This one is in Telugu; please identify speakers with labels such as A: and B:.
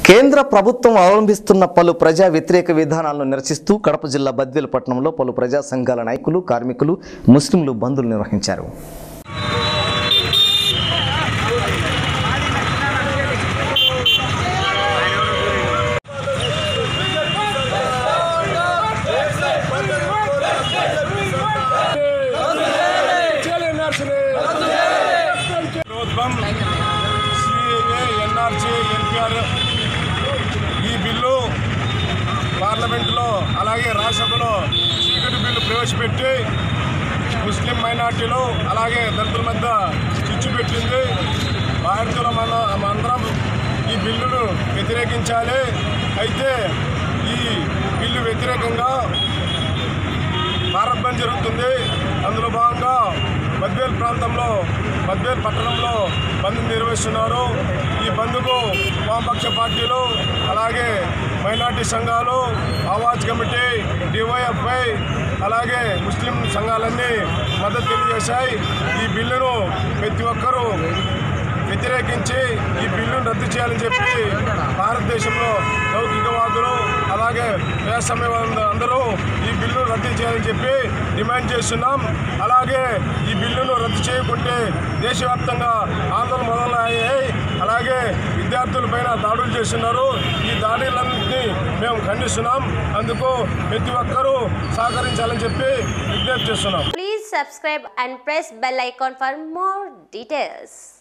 A: కేంద్ర ప్రభుత్వం అవలంబిస్తున్న పలు ప్రజా వ్యతిరేక విధానాలను నిరసిస్తూ కడప జిల్లా బద్వేలు పట్టణంలో పలు ప్రజా సంఘాల నాయకులు కార్మికులు ముస్లింలు బంధులు నిర్వహించారు
B: ప్రభుత్వం సిఏఏ ఎన్ఆర్సీ ఎన్పిఆర్ ఈ బిల్లు పార్లమెంటులో అలాగే రాజ్యసభలో చీకటి బిల్లు ప్రవేశపెట్టి ముస్లిం మైనార్టీలు అలాగే దళితుల మధ్య చిచ్చు పెట్టింది భారతీయుల మన అందరం ఈ బిల్లును వ్యతిరేకించాలి అయితే ఈ బిల్లు వ్యతిరేకంగా భారత్ బంద్ జరుగుతుంది అందులో భాగంగా బద్వేల్ ప్రాంతంలో బద్వేల్ పట్టణంలో బంద్ నిర్వహిస్తున్నారు ఈ బంద్కు వామపక్ష పార్టీలు అలాగే మైనార్టీ సంఘాలు ఆవాజ్ కమిటీ డివైఎఫ్ఐ అలాగే ముస్లిం సంఘాలన్నీ మద్దతు తెలియజేశాయి ఈ బిల్లును ప్రతి ఒక్కరూ వ్యతిరేకించి ఈ బిల్లును రద్దు చేయాలని చెప్పి భారతదేశంలో లౌకికవాదులు అలాగే ప్రజాస్వామ్యవాదులు అందరూ ఈ బిల్లును రద్దు చేయాలని చెప్పి డిమాండ్ చేస్తున్నాం అలాగే ఈ బిల్లును రద్దు చేయకుంటే దేశవ్యాప్తంగా ఆందోళన మొదలయ్యాయి అలాగే విద్యార్థులపైన దాడులు చేస్తున్నారు ఈ దాడులన్నింటినీ మేము ఖండిస్తున్నాం అందుకు ప్రతి ఒక్కరూ సహకరించాలని చెప్పి విజ్ఞప్తి చేస్తున్నాం
C: Please subscribe and press bell icon for more details.